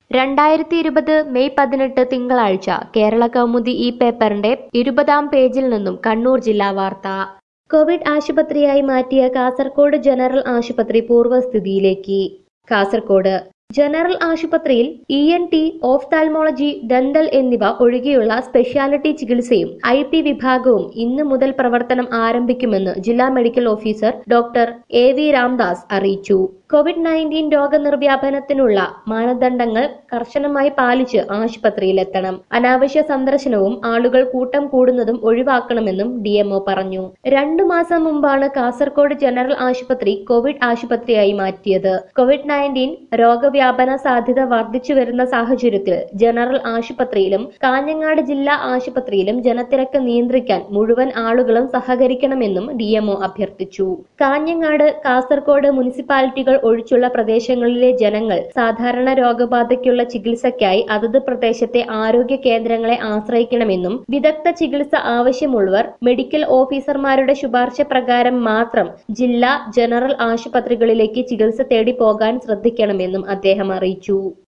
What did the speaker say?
രണ്ടായിരത്തി ഇരുപത് മെയ് പതിനെട്ട് തിങ്കളാഴ്ച കേരള കൗമുദി ഈ പേപ്പറിന്റെ ഇരുപതാം പേജിൽ നിന്നും കണ്ണൂർ ജില്ലാ വാർത്ത കോവിഡ് ആശുപത്രിയായി മാറ്റിയ കാസർഗോഡ് ജനറൽ ആശുപത്രി പൂർവ്വസ്ഥിതിയിലേക്ക് കാസർഗോഡ് ജനറൽ ആശുപത്രിയിൽ E N T ophthalmology dental എന്നിവ ഒഴികെയുള്ള സ്പെഷ്യാലിറ്റി ചികിത്സയും ഐ പി വിഭാഗവും ഇന്ന് മുതൽ പ്രവർത്തനം ആരംഭിക്കുമെന്ന് ജില്ലാ medical officer doctor A V Ramdas അറിയിച്ചു കോവിഡ് നയൻറ്റീൻ രോഗനിർവ്യാപനത്തിനുള്ള മാനദണ്ഡങ്ങൾ കർശനമായി പാലിച്ച് ആശുപത്രിയിലെത്തണം അനാവശ്യ സന്ദർശനവും ആളുകൾ കൂട്ടം കൂടുന്നതും ഒഴിവാക്കണമെന്നും ഡിഎംഒ പറഞ്ഞു രണ്ടു മാസം മുമ്പാണ് കാസർഗോഡ് ജനറൽ ആശുപത്രി കോവിഡ് ആശുപത്രിയായി മാറ്റിയത് കോവിഡ് നയൻറ്റീൻ രോഗവ്യാപന സാധ്യത വർദ്ധിച്ചു വരുന്ന സാഹചര്യത്തിൽ ജനറൽ ആശുപത്രിയിലും കാഞ്ഞങ്ങാട് ജില്ലാ ആശുപത്രിയിലും ജനത്തിരക്ക് നിയന്ത്രിക്കാൻ മുഴുവൻ ആളുകളും സഹകരിക്കണമെന്നും ഡിഎംഒ അഭ്യർത്ഥിച്ചു കാഞ്ഞങ്ങാട് കാസർഗോഡ് മുനിസിപ്പാലിറ്റികൾ ഒഴിച്ചുള്ള പ്രദേശങ്ങളിലെ ജനങ്ങൾ സാധാരണ രോഗബാധയ്ക്കുള്ള ചികിത്സയ്ക്കായി അതത് പ്രദേശത്തെ ആരോഗ്യ കേന്ദ്രങ്ങളെ ആശ്രയിക്കണമെന്നും വിദഗ്ധ ചികിത്സ ആവശ്യമുള്ളവർ മെഡിക്കൽ ഓഫീസർമാരുടെ ശുപാർശ പ്രകാരം മാത്രം ജില്ലാ ജനറൽ ആശുപത്രികളിലേക്ക് ചികിത്സ തേടി പോകാൻ ശ്രദ്ധിക്കണമെന്നും അദ്ദേഹം അറിയിച്ചു